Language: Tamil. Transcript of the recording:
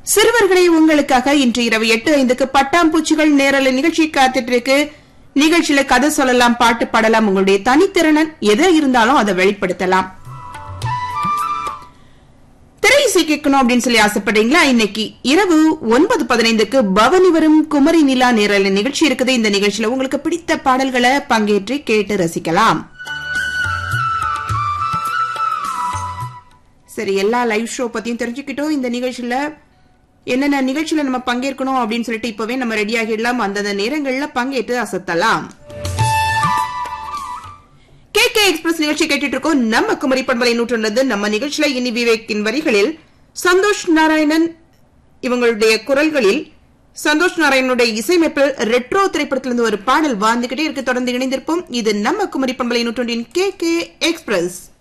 சிறுவர்களை உங்களுக்காக இன்று இரவு எட்டு ஐந்துக்கு பட்டாம்பூச்சிகள் நேரல நிகழ்ச்சி காத்துட்டு இருக்கு நிகழ்ச்சியில கதை சொல்லலாம் பாட்டு பாடலாம் உங்களுடைய தனித்திறனன் எதை இருந்தாலும் அதை வெளிப்படுத்தலாம் திரை இசை கேட்கணும் அப்படின்னு சொல்லி ஆசைப்படுறீங்களா இன்னைக்கு இரவு ஒன்பது பதினைந்துக்கு பவனி வரும் குமரி நிலா நேரல நிகழ்ச்சி இருக்குது இந்த நிகழ்ச்சியில உங்களுக்கு பிடித்த பாடல்களை பங்கேற்று கேட்டு ரசிக்கலாம் சரி எல்லா லைவ் ஷோ பத்தியும் தெரிஞ்சுக்கிட்டோம் இந்த நிகழ்ச்சியில என்னென்ன நிகழ்ச்சியில நம்ம பங்கேற்கணும் அப்படின்னு சொல்லிட்டு இப்பவே நம்ம ரெடி ஆகிடலாம் அந்தந்த நேரங்கள்ல பங்கேற்று அசத்தலாம் கே கே எக்ஸ்பிரஸ் நிகழ்ச்சி கேட்டுட்டு இருக்கோம் நம்ம குமரி பண்பலை நூற்றுள்ளது நம்ம நிகழ்ச்சியில இனி விவேக்கின் வரிகளில் சந்தோஷ் நாராயணன் இவங்களுடைய குரல்களில் சந்தோஷ் நாராயணனுடைய இசையமைப்பில் ரெட்ரோ திரைப்படத்திலிருந்து ஒரு பாடல் வாழ்ந்துகிட்டே இருக்கு தொடர்ந்து இணைந்திருப்போம் இது நம்ம குமரி பண்பலை நூற்றொன்றின் கே கே எக்ஸ்பிரஸ்